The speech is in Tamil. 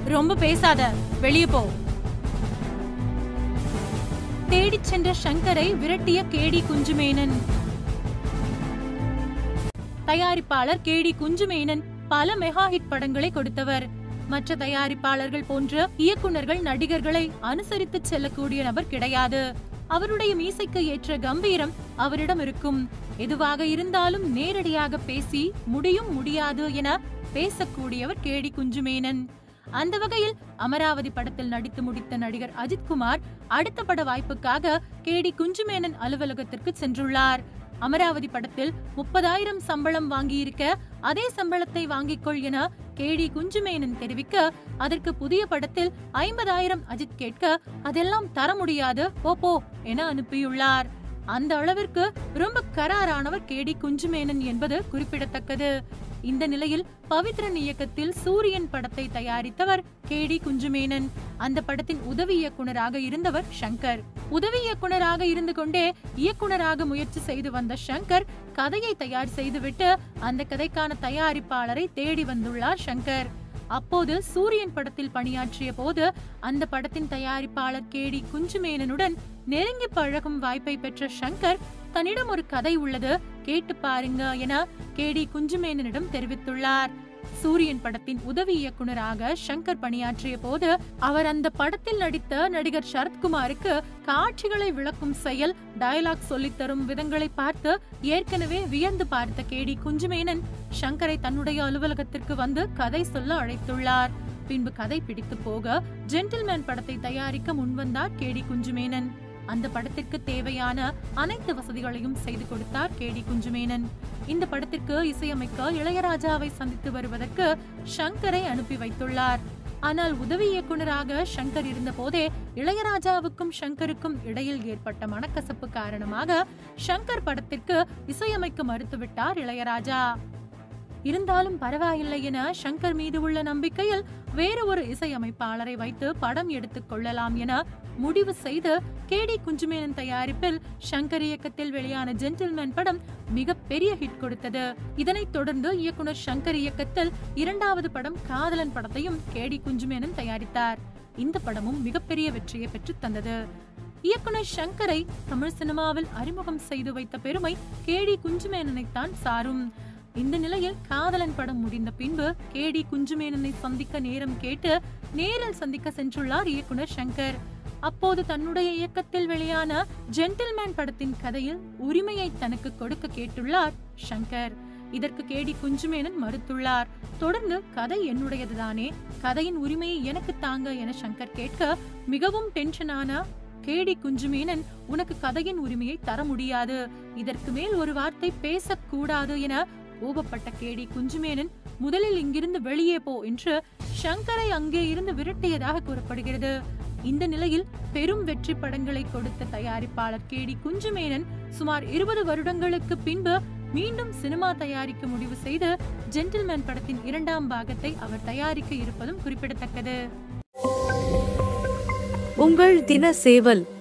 ரொம்ப பேசாத வெளியே போ தேடிச் சென்ற சங்கரை விரட்டிய கேடி குஞ்சுமேனன் தயாரிப்பாளர் கேடி குஞ்சுமேனன் பல மெகா ஹிட் படங்களை கொடுத்தவர் மற்ற தயாரிப்பாளர்கள் போன்ற இயக்குனர்கள் நடிகர்களை அனுசரித்து செல்லக்கூடிய நபர் கிடையாது அவருடைய மீசைக்கு ஏற்ற கம்பீரம் அவரிடம் இருக்கும் எதுவாக இருந்தாலும் நேரடியாக பேசி முடியும் முடியாது என பேசக்கூடியவர் கேடி குஞ்சுமேனன் அந்த வகையில் அமராவதி படத்தில் நடித்து முடித்த நடிகர் அஜித்குமார் அடுத்த பட வாய்ப்புக்காக கேடி குஞ்சுமேனன் அலுவலகத்திற்கு சென்றுள்ளார் அமராவதி படத்தில் முப்பதாயிரம் சம்பளம் வாங்கியிருக்க அதே சம்பளத்தை வாங்கிக் கொள் என கேடி குஞ்சுமேனன் தெரிவிக்க அதற்கு புதிய படத்தில் ஐம்பதாயிரம் அஜித் கேட்க அதெல்லாம் தர முடியாது போ போ என அனுப்பியுள்ளார் அந்த அளவிற்கு ரொம்ப கராரானவர் கேடி குஞ்சுமேனன் என்பது குறிப்பிடத்தக்கது இந்த நிலையில் பவித்ரன் இயக்கத்தில் சூரியன் படத்தை தயாரித்தவர் கேடி குஞ்சுமேனன் அந்த படத்தின் உதவி இயக்குனராக இருந்தவர் சங்கர் உதவி இயக்குனராக இருந்து கொண்டே இயக்குனராக முயற்சி செய்து வந்த சங்கர் கதையை தயார் செய்துவிட்டு அந்த கதைக்கான தயாரிப்பாளரை தேடி வந்துள்ளார் சங்கர் அப்போது சூரியன் படத்தில் பணியாற்றிய போது அந்த படத்தின் தயாரிப்பாளர் கேடி குஞ்சுமேனனுடன் நெருங்கி பழகும் வாய்ப்பை பெற்ற சங்கர் தன்னிடம் ஒரு கதை உள்ளது கேட்டு பாருங்க என கேடி குஞ்சுமேனனிடம் தெரிவித்துள்ளார் சூரியன் படத்தின் உதவி இயக்குனராக சங்கர் பணியாற்றிய போது அவர் அந்த படத்தில் நடித்த நடிகர் சரத்குமாருக்கு காட்சிகளை விளக்கும் செயல் டயலாக் சொல்லித்தரும் விதங்களை பார்த்து ஏற்கனவே வியந்து பார்த்த கேடி குஞ்சுமேனன் சங்கரை தன்னுடைய அலுவலகத்திற்கு வந்து கதை சொல்ல அழைத்துள்ளார் பின்பு கதை பிடித்து போக ஜென்டில்மேன் படத்தை தயாரிக்க முன்வந்தார் கேடி குஞ்சுமேனன் அந்த படத்திற்கு தேவையான அனைத்து வசதிகளையும் செய்து கொடுத்தார் கேடி குஞ்சுமேனன் இந்த படத்திற்கு இசையமைக்க இளையராஜாவை சந்தித்து வருவதற்கு ஷங்கரை அனுப்பி வைத்துள்ளார் ஆனால் உதவி இயக்குனராக ஷங்கர் இருந்த போதே இளையராஜாவுக்கும் ஷங்கருக்கும் இடையில் ஏற்பட்ட மனக்கசப்பு காரணமாக ஷங்கர் படத்திற்கு இசையமைக்க மறுத்துவிட்டார் இளையராஜா இருந்தாலும் பரவாயில்லை என சங்கர் மீது உள்ள நம்பிக்கையில் வேறு ஒரு இசையமைப்பாளரை வைத்து படம் எடுத்துக் கொள்ளலாம் என முடிவு செய்து கேடி குஞ்சுமேனன் தயாரிப்பில் சங்கர் இயக்கத்தில் வெளியான ஜென்டில்மேன் படம் மிகப்பெரிய ஹிட் கொடுத்தது இதனைத் தொடர்ந்து இயக்குனர் சங்கர் இயக்கத்தில் இரண்டாவது படம் காதலன் படத்தையும் கேடி குஞ்சுமேனன் தயாரித்தார் இந்த படமும் மிகப்பெரிய வெற்றியை பெற்றுத் தந்தது இயக்குனர் சங்கரை தமிழ் சினிமாவில் அறிமுகம் செய்து வைத்த பெருமை கேடி குஞ்சுமேனனைத்தான் சாரும் இந்த நிலையில் காதலன் படம் முடிந்த பின்பு கேடி குஞ்சுமேனனை சந்திக்க நேரம் கேட்டு நேரில் சந்திக்க சென்றுள்ளார் இயக்குனர் சங்கர் அப்போது தன்னுடைய இயக்கத்தில் வெளியான ஜென்டில்மேன் படத்தின் கதையில் உரிமையை தனக்கு கொடுக்க கேட்டுள்ளார் சங்கர் இதற்கு கேடி குஞ்சுமேனன் மறுத்துள்ளார் தொடர்ந்து கதை என்னுடையதுதானே கதையின் உரிமையை எனக்கு தாங்க என சங்கர் கேட்க மிகவும் டென்ஷனான கேடி குஞ்சுமேனன் உனக்கு கதையின் உரிமையை தர முடியாது இதற்கு மேல் ஒரு வார்த்தை பேசக்கூடாது என கோபப்பட்ட கேடி குஞ்சுமேனன் முதலில் இங்கிருந்து வெளியே போ என்று சங்கரை அங்கே இருந்து விரட்டியதாக கூறப்படுகிறது இந்த நிலையில் பெரும் வெற்றி படங்களை கொடுத்த தயாரிப்பாளர் கேடி குஞ்சுமேனன் சுமார் இருபது வருடங்களுக்கு பின்பு மீண்டும் சினிமா தயாரிக்க முடிவு செய்து ஜென்டில்மேன் படத்தின் இரண்டாம் பாகத்தை அவர் தயாரிக்க இருப்பதும் குறிப்பிடத்தக்கது உங்கள் தின சேவல்